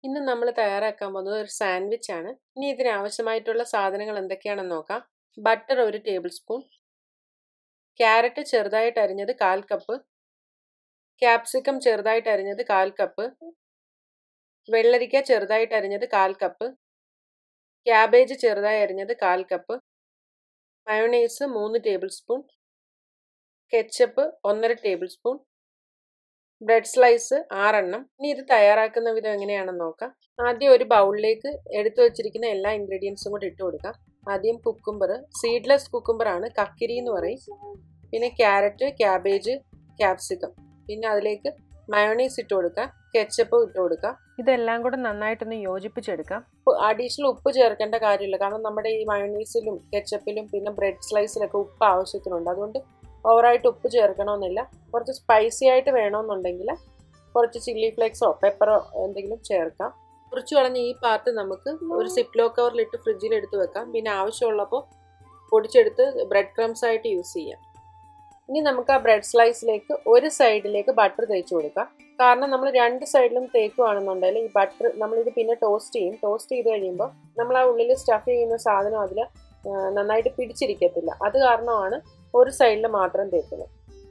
ഇന്ന് നമ്മൾ തയ്യാറാക്കാൻ പോകുന്നത് ഒരു സാൻഡ്വിച്ച് ആണ് ഇനി ഇതിന് ആവശ്യമായിട്ടുള്ള സാധനങ്ങൾ എന്തൊക്കെയാണെന്ന് നോക്കാം ബട്ടർ ഒരു ടേബിൾ സ്പൂൺ ക്യാരറ്റ് ചെറുതായിട്ട് അരിഞ്ഞത് കാൽ കപ്പ് ക്യാപ്സിക്കം ചെറുതായിട്ട് അരിഞ്ഞത് കാൽ കപ്പ് വെള്ളരിക്ക ചെറുതായിട്ട് അരിഞ്ഞത് കാൽ കപ്പ് ക്യാബേജ് ചെറുതായി അരിഞ്ഞത് കാൽ കപ്പ് മയോണൈസ് മൂന്ന് ടേബിൾ സ്പൂൺ കെച്ചപ്പ് ഒന്നര ടേബിൾ സ്പൂൺ ബ്രെഡ് സ്ലൈസ് ആറെണ്ണം ഇനി ഇത് തയ്യാറാക്കുന്ന വിധം എങ്ങനെയാണെന്ന് നോക്കാം ആദ്യം ഒരു ബൗളിലേക്ക് എടുത്തു വെച്ചിരിക്കുന്ന എല്ലാ ഇൻഗ്രീഡിയൻസും കൂടി ഇട്ട് കൊടുക്കാം ആദ്യം കുക്കുംബർ സീഡ്ലെസ് കുക്കുംബർ ആണ് കക്കിരി എന്ന് പറയും പിന്നെ ക്യാരറ്റ് ക്യാബേജ് ക്യാപ്സിക്കം പിന്നെ അതിലേക്ക് മയോണൈസ് ഇട്ട് കൊടുക്കുക കെച്ചപ്പ് ഇട്ട് കൊടുക്കുക ഇതെല്ലാം കൂടെ നന്നായിട്ടൊന്ന് യോജിപ്പിച്ചെടുക്കാം അഡീഷണൽ ഉപ്പ് ചേർക്കേണ്ട കാര്യമില്ല കാരണം നമ്മുടെ ഈ മയോണൈസിലും കെച്ചപ്പിലും പിന്നെ ബ്രെഡ് സ്ലൈസിലൊക്കെ ഉപ്പ് ആവശ്യത്തിനുണ്ട് അതുകൊണ്ട് ഓവറായിട്ട് ഉപ്പ് ചേർക്കണമെന്നില്ല കുറച്ച് സ്പൈസി ആയിട്ട് വേണമെന്നുണ്ടെങ്കിൽ കുറച്ച് ചില്ലി ഫ്ലേക്സോ പെപ്പറോ എന്തെങ്കിലും ചേർക്കാം കുറച്ച് കളഞ്ഞ ഈ പാർട്ട് നമുക്ക് ഒരു സിപ്ലോ കവറിലിട്ട് ഫ്രിഡ്ജിൽ എടുത്ത് വെക്കാം പിന്നെ ആവശ്യമുള്ളപ്പോൾ പൊടിച്ചെടുത്ത് ബ്രെഡ് ക്രംസ് ആയിട്ട് യൂസ് ചെയ്യാം ഇനി നമുക്ക് ആ ബ്രെഡ് സ്ലൈസിലേക്ക് ഒരു സൈഡിലേക്ക് ബട്ടർ തേച്ച് കൊടുക്കാം കാരണം നമ്മൾ രണ്ട് സൈഡിലും തേക്കുവാണെന്നുണ്ടെങ്കിൽ ഈ ബട്ടർ നമ്മളിത് പിന്നെ ടോസ്റ്റ് ചെയ്യും ടോസ്റ്റ് ചെയ്ത് കഴിയുമ്പോൾ നമ്മൾ ആ ഉള്ളിൽ സ്റ്റഫ് ചെയ്യുന്ന സാധനം അതിൽ നന്നായിട്ട് പിടിച്ചിരിക്കത്തില്ല അത് കാരണമാണ് ഒരു സൈഡിൽ മാത്രം തേക്കുന്നത്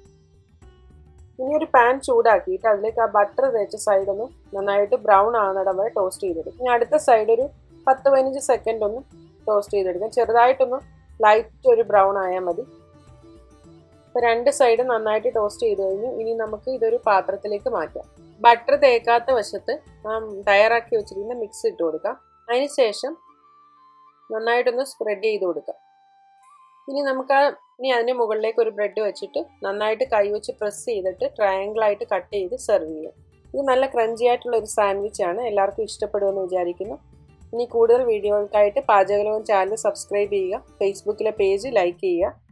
ഇനി ഒരു പാൻ ചൂടാക്കിയിട്ട് അതിലേക്ക് ആ ബട്ടർ തേച്ച സൈഡൊന്ന് നന്നായിട്ട് ബ്രൗൺ ആകുന്നിടം വരെ ടോസ്റ്റ് ചെയ്തെടുക്കും ഇനി അടുത്ത സൈഡ് ഒരു പത്ത് പതിനഞ്ച് സെക്കൻഡ് ഒന്ന് ടോസ്റ്റ് ചെയ്തെടുക്കാം ചെറുതായിട്ടൊന്ന് ലൈറ്റ് ഒരു ബ്രൗൺ ആയാൽ മതി ഇപ്പോൾ രണ്ട് സൈഡ് നന്നായിട്ട് ടോസ്റ്റ് ചെയ്ത് കഴിഞ്ഞു ഇനി നമുക്ക് ഇതൊരു പാത്രത്തിലേക്ക് മാറ്റാം ബട്ടർ തേക്കാത്ത വശത്ത് തയ്യാറാക്കി വെച്ചിരിക്കുന്ന മിക്സ് ഇട്ട് കൊടുക്കാം അതിന് ശേഷം നന്നായിട്ടൊന്ന് സ്പ്രെഡ് ചെയ്ത് കൊടുക്കാം ഇനി നമുക്ക് ആ ഇനി അതിന് മുകളിലേക്ക് ഒരു ബ്രെഡ് വെച്ചിട്ട് നന്നായിട്ട് കൈവച്ച് പ്രസ് ചെയ്തിട്ട് ട്രയാങ്കിൾ ആയിട്ട് കട്ട് ചെയ്ത് സെർവ് ചെയ്യാം ഇത് നല്ല ക്രഞ്ചി ആയിട്ടുള്ള ഒരു സാൻഡ്വിച്ച് ആണ് എല്ലാവർക്കും ഇഷ്ടപ്പെടുമെന്ന് വിചാരിക്കുന്നു ഇനി കൂടുതൽ വീഡിയോകൾക്കായിട്ട് പാചകലോകം ചാനൽ സബ്സ്ക്രൈബ് ചെയ്യുക ഫേസ്ബുക്കിലെ പേജ് ലൈക്ക് ചെയ്യുക